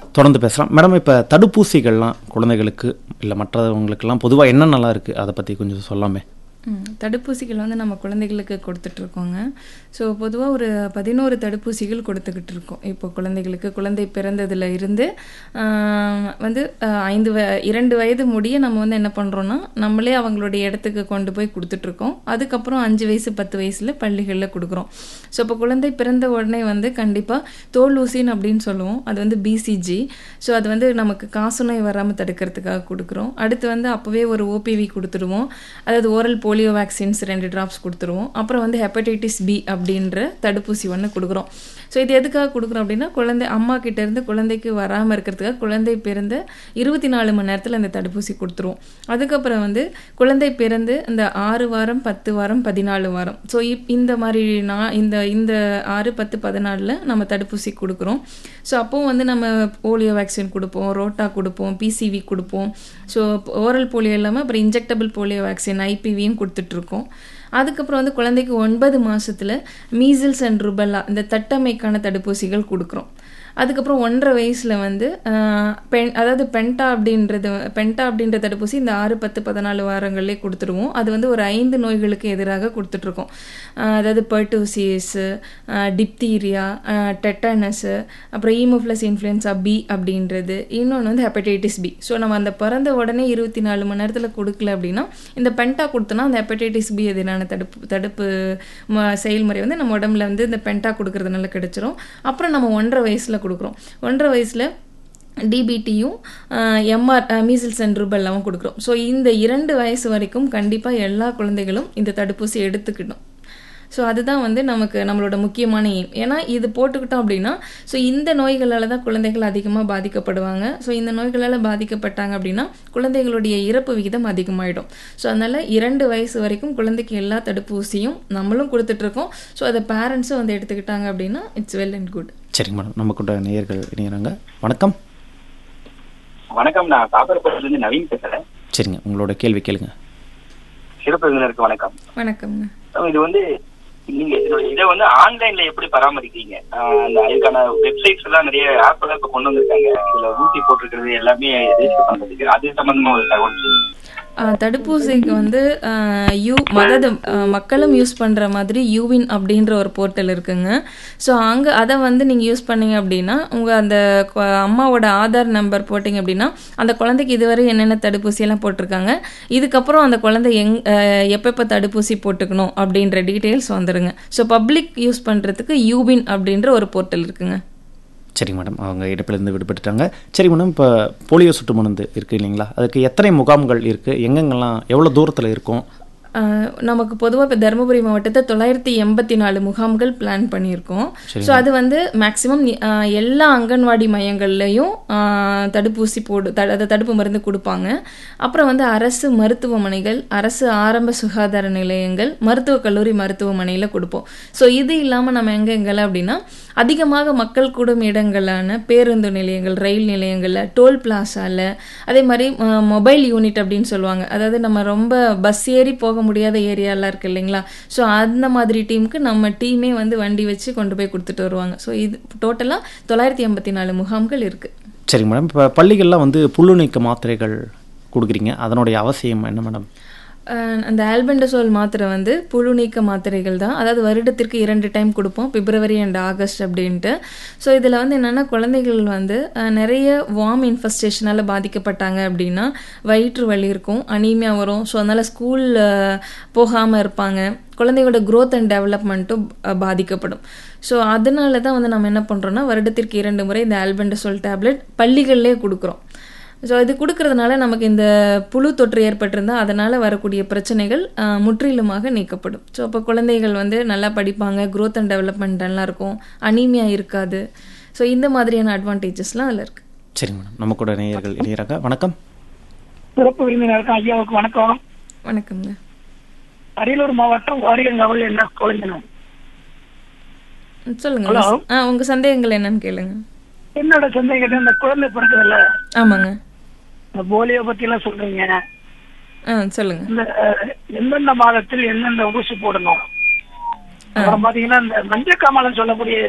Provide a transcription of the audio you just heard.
தொடர்ந்து பேசலாம் மேடம் இப்போ தடுப்பூசிகள்லாம் குழந்தைகளுக்கு இல்லை மற்றவங்களுக்கெல்லாம் பொதுவாக என்னென்னலாம் இருக்குது அதை பற்றி கொஞ்சம் சொல்லாமே ம், தடுப்பூசிகள் வந்து நம்ம குழந்தைகளுக்கு கொடுத்துட்ருக்கோங்க ஸோ பொதுவாக ஒரு பதினோரு தடுப்பூசிகள் கொடுத்துக்கிட்டு இருக்கோம் இப்போ குழந்தைகளுக்கு குழந்தை பிறந்ததுல இருந்து ஆஹ், வந்து ஆஹ், ஐந்து வ இரண்டு வயது முடிய நம்ம வந்து என்ன பண்ணுறோன்னா நம்மளே அவங்களுடைய இடத்துக்கு கொண்டு போய் கொடுத்துட்ருக்கோம் அதுக்கப்புறம் அஞ்சு வயசு பத்து வயசில் பள்ளிகளில் கொடுக்குறோம் ஸோ இப்போ குழந்தை பிறந்த உடனே வந்து கண்டிப்பாக தோல் ஊசின்னு அப்படின்னு சொல்லுவோம் அது வந்து பிசிஜி ஸோ அது வந்து நமக்கு காசநோய் வராமல் தடுக்கிறதுக்காக கொடுக்குறோம் அடுத்து வந்து அப்போவே ஒரு ஓபிவி கொடுத்துருவோம் அதாவது ஓரல் போலியோ வேக்சின்ஸ் ரெண்டு ட்ராப்ஸ் கொடுத்துருவோம் அப்புறம் வந்து ஹெப்படைட்டிஸ் பி அப்படின்ற தடுப்பூசி ஒன்று கொடுக்குறோம் ஸோ இது எதுக்காக கொடுக்குறோம் அப்படின்னா குழந்தை அம்மா கிட்ட இருந்து குழந்தைக்கு வராமல் இருக்கிறதுக்காக குழந்தை பிறந்த இருபத்தி நாலு மணி நேரத்தில் அந்த தடுப்பூசி கொடுத்துருவோம் அதுக்கப்புறம் வந்து குழந்தை பிறந்து இந்த ஆறு வாரம் பத்து வாரம் பதினாலு வாரம் ஸோ இப் இந்த மாதிரி நான் இந்த இந்த ஆறு பத்து பதினாலில் நம்ம தடுப்பூசி கொடுக்குறோம் ஸோ அப்போவும் வந்து நம்ம போலியோ வேக்சின் கொடுப்போம் ரோட்டா கொடுப்போம் பிசிவி கொடுப்போம் ஸோ ஓரல் போலியோ இல்லாமல் அப்புறம் இன்ஜெக்டபிள் போலியோ வேக்சின் ஐபிவியும் கொடுத்துட்ருக்கோம் அதுக்கப்புறம் வந்து குழந்தைக்கு ஒன்பது மாசத்துல மீசில்ஸ் அண்ட் ருபல்லா இந்த தட்டமைக்கான தடுப்பூசிகள் கொடுக்குறோம் அதுக்கப்புறம் ஒன்றரை வயசில் வந்து ஆஹ், பென் அதாவது பென்டா அப்படின்றது பென்டா அப்படின்ற தடுப்பூசி இந்த ஆறு பத்து பதினாலு வாரங்களே கொடுத்துருவோம் அது வந்து ஒரு ஐந்து நோய்களுக்கு எதிராக கொடுத்துட்ருக்கோம் ஆஹ், அதாவது பர்டூசியஸு டிப்தீரியா டெட்டனஸு அப்புறம் ஈமோஃப்ளஸ் இன்ஃப்ளூயன்ஸா பி அப்படின்றது இன்னொன்று வந்து ஹெப்படைட்டிஸ் பி ஸோ நம்ம அந்த பிறந்த உடனே இருபத்தி நாலு மணி நேரத்தில் கொடுக்கல அப்படின்னா இந்த பென்டா கொடுத்தோன்னா அந்த ஹெப்படைட்டிஸ் பி எதிரான தடுப்பு தடுப்பு ம- செயல்முறை வந்து நம்ம உடம்புல வந்து இந்த பென்டா கொடுக்கறதுனால கிடைச்சிரும் அப்புறம் நம்ம ஒன்றரை வயசில் கொடுக்குறோம் ஒன்றரை வயசில் டிபிடியும் எம்ஆர் மீசில்ஸ் அண்ட் ரூபெல்லாவும் கொடுக்குறோம் ஸோ இந்த இரண்டு வயசு வரைக்கும் கண்டிப்பாக எல்லா குழந்தைகளும் இந்த தடுப்பூசி எடுத்துக்கணும் ஸோ அதுதான் வந்து நமக்கு நம்மளோட முக்கியமான எய்ம் ஏன்னா இது போட்டுக்கிட்டோம் அப்படின்னா ஸோ இந்த நோய்களால் தான் குழந்தைகள் அதிகமாக பாதிக்கப்படுவாங்க ஸோ இந்த நோய்களால் பாதிக்கப்பட்டாங்க அப்படின்னா குழந்தைகளுடைய இறப்பு விகிதம் அதிகமாயிடும் ஸோ அதனால் இரண்டு வயசு வரைக்கும் குழந்தைக்கு எல்லா தடுப்பூசியும் நம்மளும் கொடுத்துட்ருக்கோம் ஸோ அதை பேரண்ட்ஸும் வந்து எடுத்துக்கிட்டாங்க அப்படின்னா இட்ஸ் வெல் அண்ட் குட் சரிங்க மேடம் நம்ம கூட நேயர்கள் இணைகிறாங்க வணக்கம் வணக்கம் நான் காப்பரப்பட்டிலிருந்து நவீன் பேசுறேன் சரிங்க உங்களோட கேள்வி கேளுங்க சிறப்பு விருந்தினருக்கு வணக்கம் வணக்கம்ங்க So, இது வந்து நீங்க இதோட இதை வந்து ஆன்லைன்ல எப்படி பராமரிக்கிறீங்க ஆஹ் அந்த அதுக்கான வெப்சைட்ஸ் எல்லாம் நிறைய ஆப் எல்லாம் இப்ப கொண்டு வந்திருக்காங்க இதுல ஊசி போட்டிருக்கிறது எல்லாமே ரெஜிஸ்டர் பண்றதுக்கு அது சம்பந்தமா ஒரு தகவல் சொல்லுங்க. ஆஹ் தடுப்பூசிக்கு வந்து ஆஹ் யூ அதாவது ஆஹ் மக்களும் யூஸ் பண்ணுற மாதிரி யூவின் அப்படின்ற ஒரு போர்ட்டல் இருக்குங்க ஸோ அங்கே அதை வந்து நீங்கள் யூஸ் பண்ணீங்க அப்படின்னா உங்கள் அந்த கொ- அம்மாவோட ஆதார் நம்பர் போட்டிங்க அப்படின்னா அந்த குழந்தைக்கு இதுவரை என்னென்ன தடுப்பூசி எல்லாம் போட்டிருக்காங்க இதுக்கப்புறம் அந்த குழந்தை எங் ஆஹ் எப்பப்போ தடுப்பூசி போட்டுக்கணும் அப்படின்ற டீட்டெயில்ஸ் வந்துருங்க ஸோ பப்ளிக் யூஸ் பண்ணுறதுக்கு யூவின் அப்படின்ற ஒரு போர்ட்டல் இருக்குங்க சரிங்க மேடம் அவங்க இடுப்பிலிருந்து விடுபட்டுட்டாங்க சரி மேடம் இப்போ போலியோ சொட்டு மருந்து இருக்குது இல்லைங்களா அதுக்கு எத்தனை முகாம்கள் இருக்குது எங்கெங்கெல்லாம் எவ்வளோ தூரத்தில் இருக்கும் ஆஹ் நமக்கு பொதுவாக இப்போ தருமபுரி மாவட்டத்தை தொள்ளாயிரத்தி எண்பத்தி நாலு முகாம்கள் பிளான் பண்ணியிருக்கோம் ஸோ அது வந்து மேக்ஸிமம் எல்லா அங்கன்வாடி மையங்கள்லையும் ஆஹ் தடுப்பூசி போடு த அதை தடுப்பு மருந்து கொடுப்பாங்க அப்புறம் வந்து அரசு மருத்துவமனைகள் அரசு ஆரம்ப சுகாதார நிலையங்கள் மருத்துவக் கல்லூரி மருத்துவமனையில் கொடுப்போம் ஸோ இது இல்லாமல் நம்ம எங்கே எங்கெல்லாம் அப்படின்னா அதிகமாக மக்கள் கூடும் இடங்களான பேருந்து நிலையங்கள் ரயில் நிலையங்களில் டோல் பிளாசால அதே மாதிரி மொபைல் யூனிட் அப்படின்னு சொல்லுவாங்க அதாவது நம்ம ரொம்ப பஸ் ஏறி போக முடியாத ஏரியாலாம் இருக்கு இல்லைங்களா ஸோ அந்த மாதிரி டீமுக்கு நம்ம டீமே வந்து வண்டி வச்சு கொண்டு போய் கொடுத்துட்டு வருவாங்க ஸோ இது டோட்டலாக தொள்ளாயிரத்தி எண்பத்தி நாலு முகாம்கள் இருக்குது சரிங்க மேடம் இப்போ பள்ளிகள்லாம் வந்து புழு நீக்க மாத்திரைகள் கொடுக்குறீங்க அதனுடைய அவசியம் என்ன மேடம் அஹ் அந்த ஆல்பெண்டசோல் மாத்திரை வந்து புழு நீக்க மாத்திரைகள் தான் அதாவது வருடத்திற்கு இரண்டு டைம் கொடுப்போம் பிப்ரவரி அண்ட் ஆகஸ்ட் அப்படின்ட்டு ஸோ இதில் வந்து என்னென்னா குழந்தைகள் வந்து அஹ், நிறைய வார்ம் இன்ஃபெஸ்டேஷனால் பாதிக்கப்பட்டாங்க அப்படின்னா வயிற்று வலி இருக்கும் அனீமியா வரும் ஸோ அதனால் ஸ்கூல் போகாமல் இருப்பாங்க குழந்தைகளோட growth அண்ட் டெவலப்மெண்ட்டும் பாதிக்கப்படும் ஸோ அதனால தான் வந்து நம்ம என்ன பண்ணுறோம்னா வருடத்திற்கு இரண்டு முறை இந்த ஆல்பெண்டசோல் டேப்லெட் பள்ளிகள்லேயே கொடுக்குறோம் ஸோ இது கொடுக்கறதுனால நமக்கு இந்த புழு தொற்று ஏற்பட்டிருந்தால் அதனால் வரக்கூடிய பிரச்சனைகள் ஆஹ், முற்றிலுமாக நீக்கப்படும் ஸோ அப்போ குழந்தைகள் வந்து நல்லா படிப்பாங்க growth அண்ட் டெவலப்மெண்ட் நல்லா இருக்கும் அனீமியா இருக்காது ஸோ இந்த மாதிரியான அட்வான்டேஜஸ்லாம் அதில் இருக்குது சரிங்க மேடம் நம்ம கூட நேயர்கள் இணைகிறாங்க வணக்கம் சிறப்பு விருந்தினருக்கு ஐயாவுக்கு வணக்கம் வணக்கம்ங்க அரியலூர் மாவட்டம் வாரியங்காவல் என்ன குழந்தைனும் ம், சொல்லுங்க Hello. ஆ உங்கள் சந்தேகங்கள் என்னன்னு கேளுங்க என்னோட சந்தேகத்தை இந்த குழந்தை பிறக்குதுல்ல ஆமாங்க இந்த போலியோ பத்தி எல்லாம் சொல்றீங்க ஆ சொல்லுங்க இந்த அஹ், எந்தெந்த மாதத்தில் எந்தெந்த ஊசி போடணும் அப்புறம் பாத்தீங்கன்னா இந்த மஞ்சள் காமாலம் சொல்லக்கூடிய